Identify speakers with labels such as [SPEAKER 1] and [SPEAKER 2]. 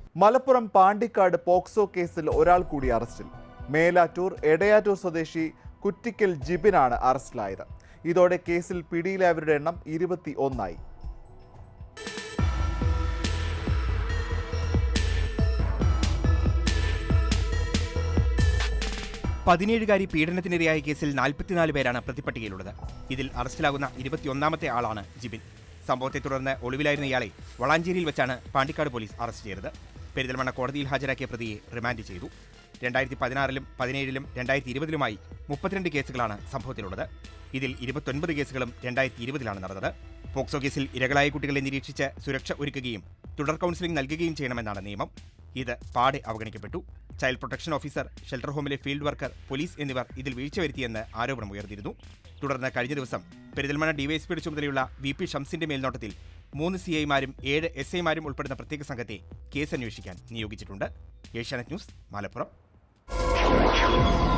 [SPEAKER 1] Malappuram Pandikkad POCSO കേസിൽ ഒരാൾ കൂടി അറസ്റ്റിൽ മേലാറ്റൂർ എടയാറ്റൂർ സ്വദേശി കുറ്റിക്കൽ ജിബിനാണ് അറസ്റ്റിലായത് ഇതോടെ കേസിൽ പിടിയിലായവരുടെ എണ്ണം ഇരുപത്തി ഒന്നായി
[SPEAKER 2] പതിനേഴുകാരി പീഡനത്തിനിരയായ കേസിൽ നാൽപ്പത്തിനാല് പേരാണ് പ്രതിപ്പട്ടികയിലുള്ളത് ഇതിൽ അറസ്റ്റിലാകുന്ന ഇരുപത്തിയൊന്നാമത്തെ ആളാണ് ജിബിൻ സംഭവത്തെ തുടർന്ന് ഒളിവിലായിരുന്ന ഇയാളെ വളാഞ്ചേരിയിൽ വെച്ചാണ് പാണ്ടിക്കാട് പോലീസ് അറസ്റ്റ് ചെയ്തത് പെരിന്തൽമണ്ണ കോടതിയിൽ ഹാജരാക്കിയ പ്രതിയെ റിമാൻഡ് ചെയ്തു രണ്ടായിരത്തി പതിനാറിലും പതിനേഴിലും രണ്ടായിരത്തി ഇരുപതിലുമായി മുപ്പത്തിരണ്ട് കേസുകളാണ് സംഭവത്തിലുള്ളത് ഇതിൽ ഇരുപത്തൊൻപത് കേസുകളും രണ്ടായിരത്തി ഇരുപതിലാണ് നടന്നത് പോക്സോ കേസിൽ ഇരകളായ കുട്ടികളെ നിരീക്ഷിച്ച് സുരക്ഷ ഒരുക്കുകയും തുടർ കൗൺസിലിംഗ് നൽകുകയും ചെയ്യണമെന്നാണ് നിയമം ഇത് പാടെ അവഗണിക്കപ്പെട്ടു ചൈൽഡ് പ്രൊട്ടക്ഷൻ ഓഫീസർ ഷെൽട്ടർ ഹോമിലെ ഫീൽഡ് വർക്കർ പോലീസ് എന്നിവർ ഇതിൽ വീഴ്ച വരുത്തിയെന്ന് ആരോപണം ഉയർന്നിരുന്നു തുടർന്ന് കഴിഞ്ഞ ദിവസം പെരിന്തൽമണ്ണ ഡിവൈഎസ്പിയുടെ ചുമതലയുള്ള വി പി ഷംസിന്റെ മേൽനോട്ടത്തിൽ മൂന്ന് സി ഐമാരും ഏഴ് എസ് ഐമാരും ഉൾപ്പെടുന്ന പ്രത്യേക സംഘത്തെ കേസ് അന്വേഷിക്കാൻ നിയോഗിച്ചിട്ടുണ്ട് ഏഷ്യാനെറ്റ് ന്യൂസ് മലപ്പുറം